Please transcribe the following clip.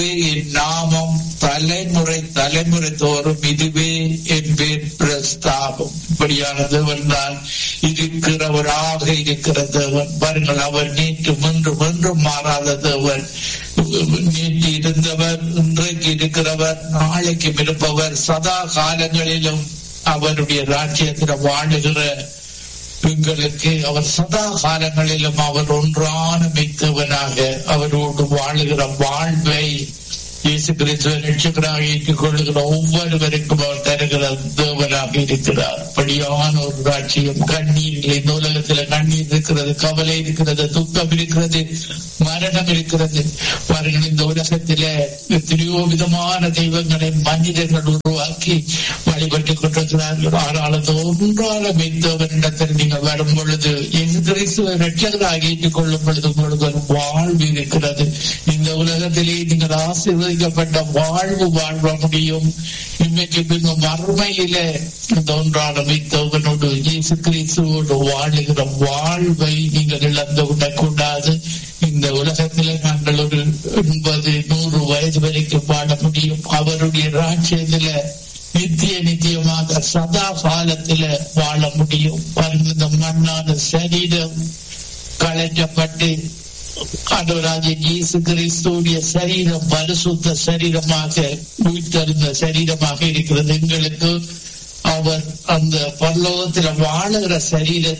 என் நாமம் தலைமுறை தலைமுறை தோறும் இதுவே என் பேர் பிரஸ்தாபம் இப்படியான தேவன் தான் இருக்கிறவராக இருக்கிற தேவன் பாருங்கள் அவர் நேற்று முன்று முன்றும் மாறாத தேவன் நேற்று இருந்தவர் இன்றைக்கு இருக்கிறவர் நாளைக்கு இருப்பவர் சதா காலங்களிலும் அவருடைய ராஜ்யத்தில் வாழுகிற எங்களுக்கு அவர் சதா காலங்களிலும் அவர் ஒன்றான மிக்கவனாக அவரோடு வாழுகிற வாழ்வை இயேசு கிறிஸ்துவ ரட்சகராக ஏற்றுக் கொள்ளுகிற ஒவ்வொருவருக்கும் அவர் தருகிற தேவனாக இருக்கிறார் படியான ஒரு ராட்சியம் கண்ணீர் இந்த உலகத்துல கண்ணீர் இருக்கிறது கவலை இருக்கிறது துக்கம் இருக்கிறது மரணம் இருக்கிறது பாருங்கள் இந்த உலகத்தில எத்தனையோ விதமான தெய்வங்களை மனிதர்கள் உருவாக்கி வழிபட்டுக் கொண்டிருக்கிறார்கள் ஆனால் அது ஒன்றால மெய்த்தவனிடத்தில் நீங்கள் வரும் பொழுது இயேசு கிறிஸ்துவ ரட்சகராக ஏற்றுக் கொள்ளும் பொழுது உங்களுக்கு ஒரு வாழ்வு இருக்கிறது இந்த உலகத்திலே நீங்கள் ஆசீர்வதிக்கப்பட்ட வாழ்வு வாழ முடியும் இன்னைக்கு பின்னும் மறுமையில இந்த ஒன்றான மெய்த்தவனோடு இயேசு கிறிஸ்துவோடு வாழுகிற வாழ்வை நீங்கள் இழந்து விடக்கூடாது இந்த உலகத்திலே நாங்கள் ஒரு எண்பது நூறு வயது வரைக்கும் வாழ முடியும் அவருடைய ராஜ்யத்தில நித்திய நித்தியமாக சதா காலத்துல வாழ முடியும் பாருங்க இந்த மண்ணான சரீரம் களைக்கப்பட்டு ஆண்டவராகிய இயேசு கிறிஸ்துடைய சரீரம் பரிசுத்த சரீரமாக உயிர்த்தெழுந்த சரீரமாக இருக்கிறது எங்களுக்கு அவர் அந்த பரலோகத்துல வாழுகிற சரீரத்தை